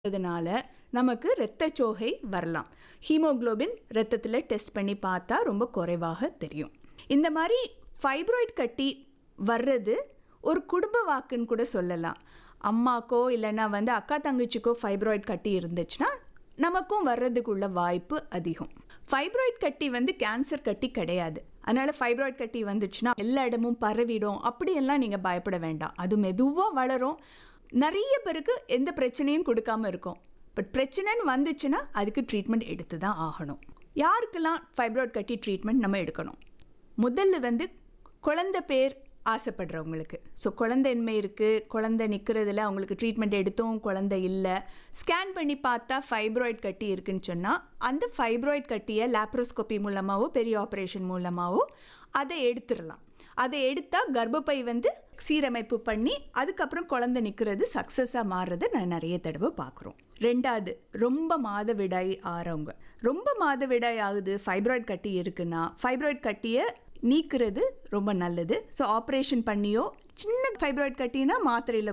அதனால நமக்கு இரத்தச்சோகை வரலாம் ஹீமோகுளோபின் ரத்தத்தில் டெஸ்ட் பண்ணி பார்த்தா ரொம்ப குறைவாக தெரியும் இந்த மாதிரி ஃபைப்ராய்ட் கட்டி வர்றது ஒரு குடும்ப வாக்குன்னு கூட சொல்லலாம் அம்மாக்கோ இல்லைன்னா வந்து அக்கா தங்கச்சிக்கோ ஃபைப்ராய்ட் கட்டி இருந்துச்சுன்னா நமக்கும் வர்றதுக்குள்ள வாய்ப்பு அதிகம் ஃபைப்ராய்ட் கட்டி வந்து கேன்சர் கட்டி கிடையாது அதனால ஃபைப்ராய்ட் கட்டி வந்துச்சுன்னா எல்லா இடமும் பரவிடும் அப்படியெல்லாம் நீங்கள் பயப்பட வேண்டாம் அது மெதுவாக வளரும் நிறைய பேருக்கு எந்த பிரச்சனையும் கொடுக்காம இருக்கும் பட் பிரச்சனைன்னு வந்துச்சுன்னா அதுக்கு ட்ரீட்மெண்ட் எடுத்து தான் ஆகணும் யாருக்கெல்லாம் ஃபைப்ராய்ட் கட்டி ட்ரீட்மெண்ட் நம்ம எடுக்கணும் முதல்ல வந்து குழந்தை பேர் ஆசைப்படுறவங்களுக்கு ஸோ குழந்தைன்மை இருக்குது குழந்தை நிற்கிறதுல அவங்களுக்கு ட்ரீட்மெண்ட் எடுத்தும் குழந்தை இல்லை ஸ்கேன் பண்ணி பார்த்தா ஃபைப்ராய்ட் கட்டி இருக்குன்னு சொன்னால் அந்த ஃபைப்ராய்ட் கட்டியை லேப்ரோஸ்கோப்பி மூலமாகவோ பெரிய ஆப்ரேஷன் மூலமாகவோ அதை எடுத்துடலாம் அதை எடுத்தால் கர்ப்பப்பை வந்து சீரமைப்பு பண்ணி அதுக்கப்புறம் குழந்தை நிற்கிறது சக்ஸஸாக மாறுறதை நான் நிறைய தடவை பார்க்குறோம் ரெண்டாவது ரொம்ப மாதவிடாய் ஆறவங்க ரொம்ப மாதவிடாய் ஆகுது ஃபைப்ராய்ட் கட்டி இருக்குன்னா ஃபைப்ராய்ட் கட்டியை நீக்கிறது ரொம்ப நல்லது ஸோ ஆப்ரேஷன் பண்ணியோ சின்ன ஃபைப்ராய்ட் கட்டினா மாத்திரையில்